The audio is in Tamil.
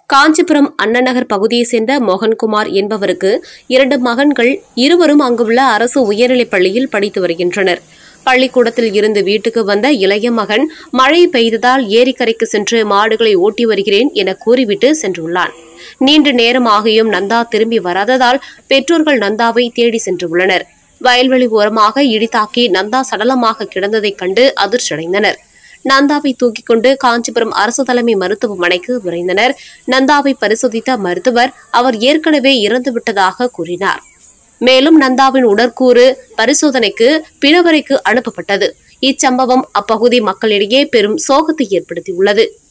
காஞ்சிபுரம் அண்ணநகர் பகுதியைச் சேர்ந்த மோகன்குமார் என்பவருக்கு இரண்டு மகன்கள் இருவரும் அங்குள்ள அரசு உயர்நிலைப் பள்ளியில் படித்து வருகின்றனர் பள்ளிக்கூடத்தில் இருந்து வீட்டுக்கு வந்த இளைய மகன் மழை பெய்ததால் ஏரிக்கரைக்கு சென்று மாடுகளை ஓட்டி வருகிறேன் என கூறிவிட்டு சென்றுள்ளான் நீண்ட நேரமாகியும் நந்தா திரும்பி வராததால் பெற்றோர்கள் நந்தாவை தேடி சென்றுள்ளனர் வயல்வெளி ஓரமாக இடித்தாக்கி நந்தா சடலமாக கிடந்ததைக் கண்டு அதிர்ச்சியடைந்தனர் நந்தாவை தூக்கிக் கொண்டு காஞ்சிபுரம் அரசு தலைமை மருத்துவமனைக்கு விரைந்தனர் நந்தாவை பரிசோதித்த மருத்துவர் அவர் ஏற்கனவே இறந்துவிட்டதாக கூறினார் மேலும் நந்தாவின் உடற்கூறு பரிசோதனைக்கு பிணவரைக்கு அனுப்பப்பட்டது இச்சம்பவம் அப்பகுதி மக்களிடையே பெரும் சோகத்தை ஏற்படுத்தியுள்ளது